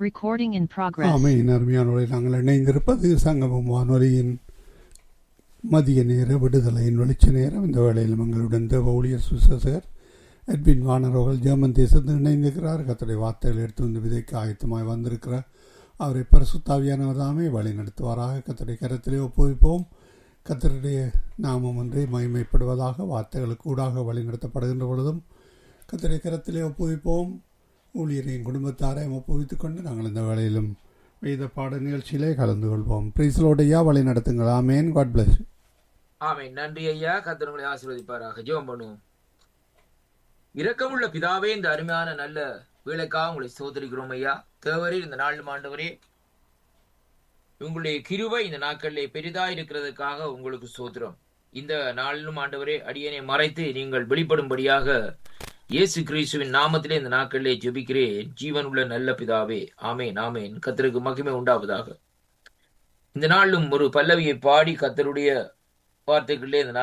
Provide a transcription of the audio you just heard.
Recording in progress. ஆமென் அருமையானவரை நாங்கள் இணைந்திருப்பது சங்கமம் வானொலியின் மதிய நேர விடுதலையின் வெளிச்ச நேரம் இந்த வேளையில் எங்களுடன் தேவ ஊழியர் சுசேகர் எட்வின் வானரோகள் ஜெர்மன் தேசத்தில் இணைந்திருக்கிறார் கத்தருடைய வார்த்தைகள் எடுத்து வந்து விதைக்கு ஆயத்தமாய் வந்திருக்கிறார் அவரை பரிசுத்தாவியானவர் தாமே வழி நடத்துவாராக கத்தருடைய கரத்திலே ஒப்புவிப்போம் கத்தருடைய நாமம் ஒன்றே மகிமைப்படுவதாக வார்த்தைகளுக்கு ஊடாக வழி நடத்தப்படுகின்ற பொழுதும் கத்தருடைய கரத்திலே ஒப்புவிப்போம் ஊழியரையும் குடும்பத்தாரையும் ஒப்புவித்துக் கொண்டு நாங்கள் இந்த வேளையிலும் வேத பாட நிகழ்ச்சியிலே கலந்து கொள்வோம் பிரிசலோடையா வழி நடத்துங்கள் ஆமேன் காட் பிளஸ் ஆமென் நன்றி ஐயா கர்த்தர் உங்களை ஆசீர்வதிப்பாராக ஜெபம் பண்ணுவோம் இரக்கமுள்ள பிதாவே இந்த அருமையான நல்ல வேலைக்காக உங்களை சோதரிக்கிறோம் ஐயா தேவரே இந்த நாள் ஆண்டவரே உங்களுடைய கிருபை இந்த நாட்களிலே பெரிதா இருக்கிறதுக்காக உங்களுக்கு சோதரம் இந்த நாளிலும் ஆண்டவரே அடியனை மறைத்து நீங்கள் வெளிப்படும்படியாக இயேசு கிறிஸ்துவின் நாமத்திலே இந்த நாட்களிலே ஜெபிக்கிறேன் ஜீவன் உள்ள நல்ல பிதாவே ஆமேன் ஆமேன் கத்தருக்கு மகிமை உண்டாவதாக இந்த நாளிலும் ஒரு பல்லவியை பாடி கத்தருடைய வார்த்தைகளிலே இந்த